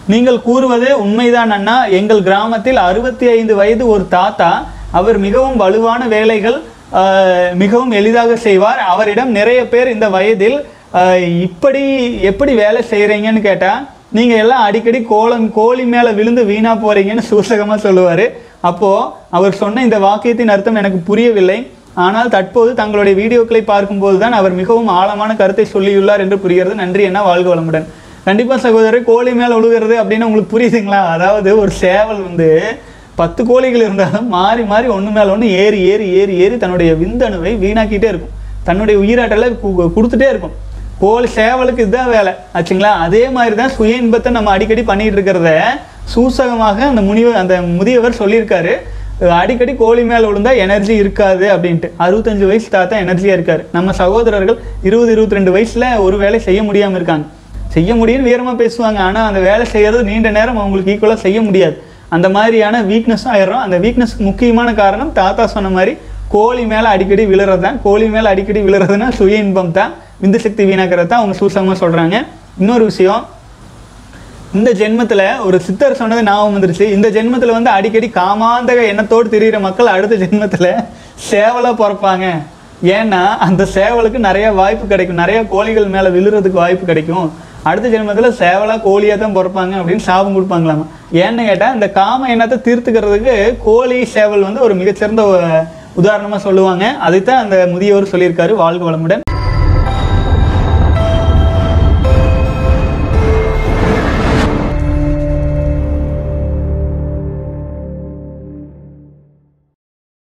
நீங்கள் கூறுவது உண்மைதான் அண்ணா எங்கள் கிராமத்தில் அறுபத்தி ஐந்து வயது ஒரு தாத்தா அவர் மிகவும் வலுவான வேலைகள் ஆஹ், மிகவும் எளிதாக செய்வார் அவரிடம் நிறைய பேர் இந்த வயதில் ஆஹ், இப்படி எப்படி வேலை செய்கிறீங்கன்னு கேட்டால் நீங்கள் எல்லாம் அடிக்கடி கோலம் கோழி மேலே விழுந்து வீணாக போகிறீங்கன்னு சூசகமாக சொல்லுவார் அப்போது அவர் சொன்ன இந்த வாக்கியத்தின் அர்த்தம் எனக்கு புரியவில்லை ஆனால் தற்போது தங்களுடைய வீடியோக்களை பார்க்கும்போது தான் அவர் மிகவும் ஆழமான கருத்தை சொல்லியுள்ளார் என்று புரிகிறது நன்றி என்ன வாழ்க வளமுடன் கண்டிப்பாக சகோதரர் கோழி மேலே விழுகிறது அப்படின்னு உங்களுக்கு புரியுதுங்களா அதாவது ஒரு சேவல் வந்து பத்து கோழிகள் இருந்தாலும் மாறி மாறி ஒன்று மேலே ஒன்று ஏறி ஏறி ஏறி ஏறி தன்னுடைய விந்தணுவை வீணாக்கிட்டே இருக்கும் தன்னுடைய உயிராற்றலை கு- கொடுத்துட்டே இருக்கும் கோழி சேவலுக்கு இதுதான் வேலை ஆச்சுங்களா அதே மாதிரி தான் சுய இன்பத்தை நம்ம அடிக்கடி பண்ணிட்டு இருக்கிறத சூசகமாக அந்த முனிவர் அந்த முதியவர் சொல்லியிருக்காரு அஹ் அடிக்கடி கோழி மேலே விழுந்தா எனர்ஜி இருக்காது அப்படின்ட்டு அறுபத்தஞ்சு வயசு தாத்தா எனர்ஜியாக இருக்காரு நம்ம சகோதரர்கள் இருபது இருபத்தி ரெண்டு வயசில் ஒரு வேலை செய்ய முடியாமல் இருக்காங்க செய்ய முடியும்னு வீரமாக பேசுவாங்க ஆனால் அந்த வேலை செய்யறது நீண்ட நேரம் அவங்களுக்கு ஈக்குவலாக செய்ய முடியாது அந்த மாதிரியான வீக்னஸ் ஆயிடுறோம் அந்த வீக்னஸ்க்கு முக்கியமான காரணம் தாத்தா சொன்ன மாதிரி கோழி மேலே அடிக்கடி விழுறது தான் கோழி மேலே அடிக்கடி விழுறதுன்னா சுய இன்பம் தான் விந்து சக்தி வீணாக்கிறது தான் அவங்க சூசகமாக சொல்கிறாங்க இன்னொரு விஷயம் இந்த ஜென்மத்தில் ஒரு சித்தர் சொன்னது ஞாபகம் வந்துருச்சு இந்த ஜென்மத்தில் வந்து அடிக்கடி காமாந்தக எண்ணத்தோடு திரியிற மக்கள் அடுத்த ஜென்மத்தில் சேவலாக பிறப்பாங்க ஏன்னா அந்த சேவலுக்கு நிறைய வாய்ப்பு கிடைக்கும் நிறைய கோழிகள் மேலே விழுறதுக்கு வாய்ப்பு கிடைக்கும் அடுத்த ஜென்மத்தில் சேவலாக கோழியாக தான் பிறப்பாங்க அப்படின்னு சாபம் கொடுப்பாங்களாமா ஏன்னு கேட்டால் இந்த காம எண்ணத்தை தீர்த்துக்கிறதுக்கு கோழி சேவல் வந்து ஒரு மிகச்சிறந்த உதாரணமாக சொல்லுவாங்க அதைத்தான் அந்த முதியவர் சொல்லியிருக்காரு வாழ்க வளமுடன்